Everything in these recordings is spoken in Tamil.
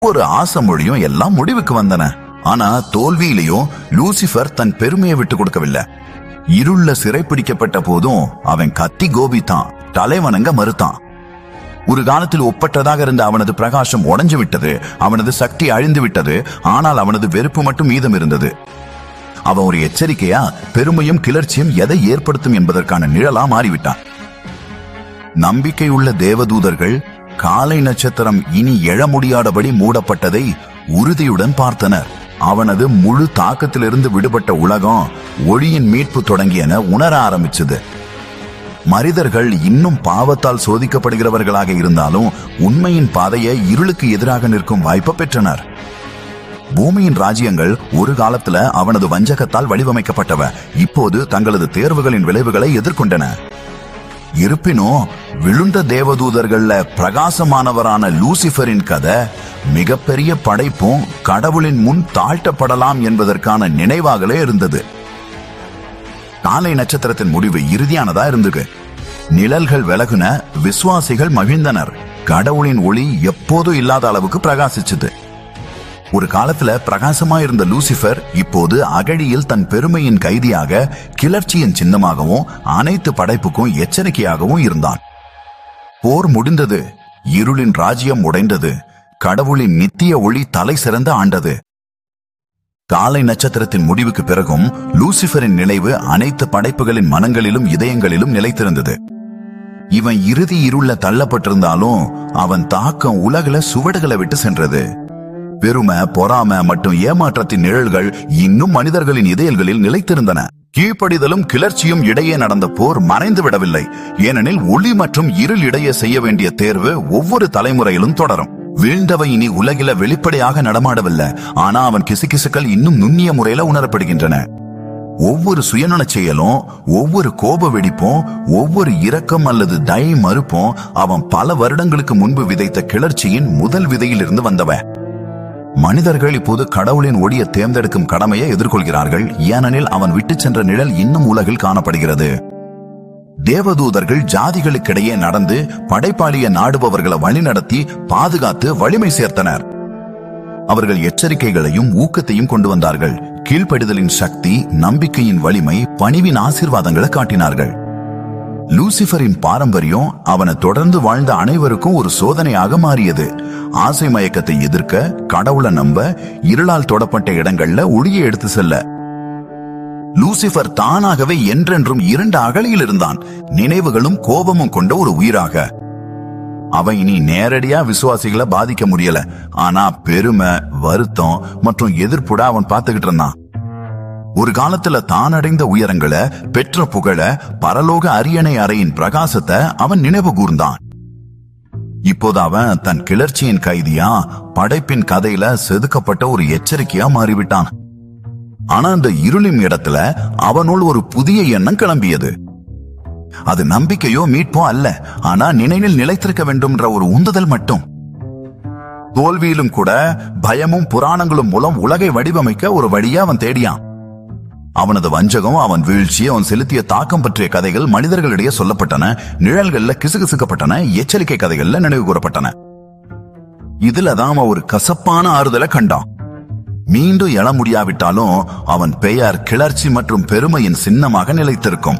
ஒரு ஆசை மொழியும் எல்லாம் முடிவுக்கு வந்தன ஆனா தோல்வியிலையும் லூசிபர் தன் பெருமையை விட்டு கொடுக்கவில்லை இருள சிறைப்பிடிக்கப்பட்ட போதும் அவன் கத்தி கோபித்தான் தலைவணங்க மறுத்தான் ஒரு காலத்தில் ஒப்பற்றதாக இருந்த அவனது பிரகாசம் உடைஞ்சு விட்டது அவனது சக்தி அழிந்து விட்டது ஆனால் அவனது வெறுப்பு மட்டும் மீதம் இருந்தது அவன் ஒரு எச்சரிக்கையா பெருமையும் கிளர்ச்சியும் எதை ஏற்படுத்தும் என்பதற்கான நிழலா மாறிவிட்டான் நம்பிக்கை உள்ள தேவதூதர்கள் காலை நட்சத்திரம் இனி எழ முடியாதபடி மூடப்பட்டதை உறுதியுடன் பார்த்தனர் அவனது முழு தாக்கத்திலிருந்து விடுபட்ட உலகம் ஒளியின் மீட்பு தொடங்கியன உணர ஆரம்பிச்சது மனிதர்கள் இன்னும் பாவத்தால் சோதிக்கப்படுகிறவர்களாக இருந்தாலும் உண்மையின் பாதையை இருளுக்கு எதிராக நிற்கும் வாய்ப்பை பெற்றனர் பூமியின் ராஜ்யங்கள் ஒரு காலத்துல அவனது வஞ்சகத்தால் வடிவமைக்கப்பட்டவ இப்போது தங்களது தேர்வுகளின் விளைவுகளை எதிர்கொண்டன இருப்பினும் விழுந்த தேவதூதர்கள்ல பிரகாசமானவரான லூசிபரின் கதை மிகப்பெரிய படைப்பும் கடவுளின் முன் தாழ்த்தப்படலாம் என்பதற்கான நினைவாகலே இருந்தது காலை நட்சத்திரத்தின் முடிவு இறுதியானதா இருந்தது நிழல்கள் விலகுன விசுவாசிகள் மகிழ்ந்தனர் கடவுளின் ஒளி எப்போதும் இல்லாத அளவுக்கு பிரகாசிச்சது ஒரு காலத்துல பிரகாசமா இருந்த லூசிபர் இப்போது அகழியில் தன் பெருமையின் கைதியாக கிளர்ச்சியின் சின்னமாகவும் அனைத்து படைப்புக்கும் எச்சரிக்கையாகவும் இருந்தான் போர் முடிந்தது இருளின் ராஜ்யம் உடைந்தது கடவுளின் நித்திய ஒளி தலை சிறந்த ஆண்டது காலை நட்சத்திரத்தின் முடிவுக்கு பிறகும் லூசிபரின் நினைவு அனைத்து படைப்புகளின் மனங்களிலும் இதயங்களிலும் நிலைத்திருந்தது இவன் இறுதி இருள தள்ளப்பட்டிருந்தாலும் அவன் தாக்கம் உலகில சுவடுகளை விட்டு சென்றது பெருமை பொறாமை மற்றும் ஏமாற்றத்தின் நிழல்கள் இன்னும் மனிதர்களின் இதயங்களில் நிலைத்திருந்தன கீழ்ப்படிதலும் கிளர்ச்சியும் இடையே நடந்த போர் மறைந்து விடவில்லை ஏனெனில் ஒளி மற்றும் இருள் இடையே செய்ய வேண்டிய தேர்வு ஒவ்வொரு தலைமுறையிலும் தொடரும் வீழ்ந்தவை இனி உலகில வெளிப்படையாக நடமாடவில்லை ஆனா அவன் கிசுகிசுக்கள் இன்னும் நுண்ணிய முறையில உணரப்படுகின்றன ஒவ்வொரு சுயநலச் செயலும் ஒவ்வொரு கோப வெடிப்பும் ஒவ்வொரு இரக்கம் அல்லது தயை மறுப்பும் அவன் பல வருடங்களுக்கு முன்பு விதைத்த கிளர்ச்சியின் முதல் விதையிலிருந்து வந்தவ மனிதர்கள் இப்போது கடவுளின் ஒளியை தேர்ந்தெடுக்கும் கடமையை எதிர்கொள்கிறார்கள் ஏனெனில் அவன் விட்டுச் சென்ற நிழல் இன்னும் உலகில் காணப்படுகிறது தேவதூதர்கள் ஜாதிகளுக்கிடையே நடந்து படைப்பாளிய நாடுபவர்களை வழிநடத்தி பாதுகாத்து வலிமை சேர்த்தனர் அவர்கள் எச்சரிக்கைகளையும் ஊக்கத்தையும் கொண்டு வந்தார்கள் கீழ்ப்படிதலின் சக்தி நம்பிக்கையின் வலிமை பணிவின் ஆசீர்வாதங்களை காட்டினார்கள் லூசிபரின் பாரம்பரியம் அவனை தொடர்ந்து வாழ்ந்த அனைவருக்கும் ஒரு சோதனையாக மாறியது ஆசை மயக்கத்தை எதிர்க்க கடவுளை நம்ப இருளால் தொடப்பட்ட இடங்கள்ல ஒளியை எடுத்து செல்ல லூசிபர் தானாகவே என்றென்றும் இரண்டு அகலியில் இருந்தான் நினைவுகளும் கோபமும் கொண்ட ஒரு உயிராக அவன் இனி நேரடியா விசுவாசிகளை பாதிக்க முடியல ஆனா பெருமை வருத்தம் மற்றும் எதிர்ப்புட அவன் பார்த்துக்கிட்டு இருந்தான் ஒரு காலத்துல தான் அடைந்த உயரங்களை பெற்ற புகழ பரலோக அரியணை அறையின் பிரகாசத்தை அவன் நினைவு கூர்ந்தான் இப்போது அவன் தன் கிளர்ச்சியின் கைதியா படைப்பின் கதையில செதுக்கப்பட்ட ஒரு எச்சரிக்கையா மாறிவிட்டான் ஆனா அந்த இருளின் இடத்துல அவனுள் ஒரு புதிய எண்ணம் கிளம்பியது அது நம்பிக்கையோ மீட்போ அல்ல ஆனா நினைவில் நிலைத்திருக்க வேண்டும்ன்ற ஒரு உந்துதல் மட்டும் தோல்வியிலும் கூட பயமும் புராணங்களும் மூலம் உலகை வடிவமைக்க ஒரு வழியை அவன் தேடியான் அவனது வஞ்சகம் அவன் வீழ்ச்சி அவன் செலுத்திய தாக்கம் பற்றிய கதைகள் மனிதர்களிடையே சொல்லப்பட்டன நிழல்கள்ல கிசுகிசுக்கப்பட்டன எச்சரிக்கை கதைகள்ல நினைவு கூறப்பட்டன இதுலதான் அவன் ஒரு கசப்பான ஆறுதலை கண்டான் மீண்டும் எழ முடியாவிட்டாலும் அவன் பெயர் கிளர்ச்சி மற்றும் பெருமையின் சின்னமாக நிலைத்திருக்கும்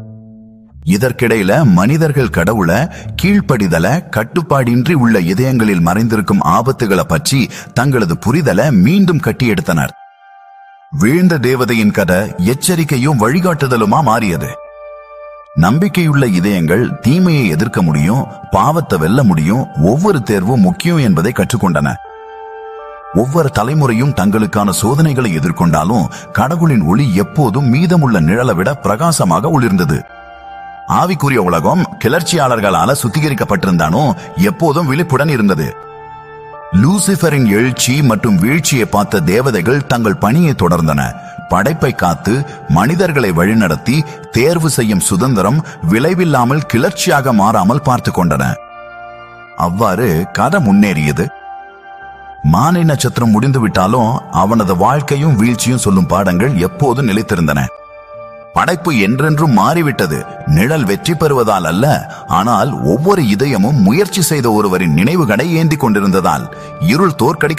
இதற்கிடையில மனிதர்கள் கடவுளை கீழ்ப்படிதல கட்டுப்பாடின்றி உள்ள இதயங்களில் மறைந்திருக்கும் ஆபத்துகளை பற்றி தங்களது புரிதலை மீண்டும் கட்டி எடுத்தனர் வீழ்ந்த தேவதையின் கதை எச்சரிக்கையும் வழிகாட்டுதலுமா மாறியது நம்பிக்கையுள்ள இதயங்கள் தீமையை எதிர்க்க முடியும் பாவத்தை வெல்ல முடியும் ஒவ்வொரு தேர்வும் முக்கியம் என்பதை கற்றுக்கொண்டன ஒவ்வொரு தலைமுறையும் தங்களுக்கான சோதனைகளை எதிர்கொண்டாலும் கடவுளின் ஒளி எப்போதும் மீதமுள்ள நிழலை விட பிரகாசமாக ஒளிர்ந்தது ஆவிக்குரிய உலகம் கிளர்ச்சியாளர்களால சுத்திகரிக்கப்பட்டிருந்தானோ எப்போதும் விழிப்புடன் இருந்தது லூசிபரின் எழுச்சி மற்றும் வீழ்ச்சியை பார்த்த தேவதைகள் தங்கள் பணியை தொடர்ந்தன படைப்பை காத்து மனிதர்களை வழிநடத்தி தேர்வு செய்யும் சுதந்திரம் விளைவில்லாமல் கிளர்ச்சியாக மாறாமல் பார்த்து கொண்டன அவ்வாறு கதை முன்னேறியது மானை நட்சத்திரம் முடிந்து விட்டாலும் அவனது வாழ்க்கையும் வீழ்ச்சியும் சொல்லும் பாடங்கள் எப்போதும் நிலைத்திருந்தன படைப்பு என்றென்றும் மாறிவிட்டது நிழல் வெற்றி பெறுவதால் அல்ல ஆனால் ஒவ்வொரு இதயமும் முயற்சி செய்த ஒருவரின் நினைவுகளை ஏந்தி கொண்டிருந்ததால் இருள் தோற்கடிக்க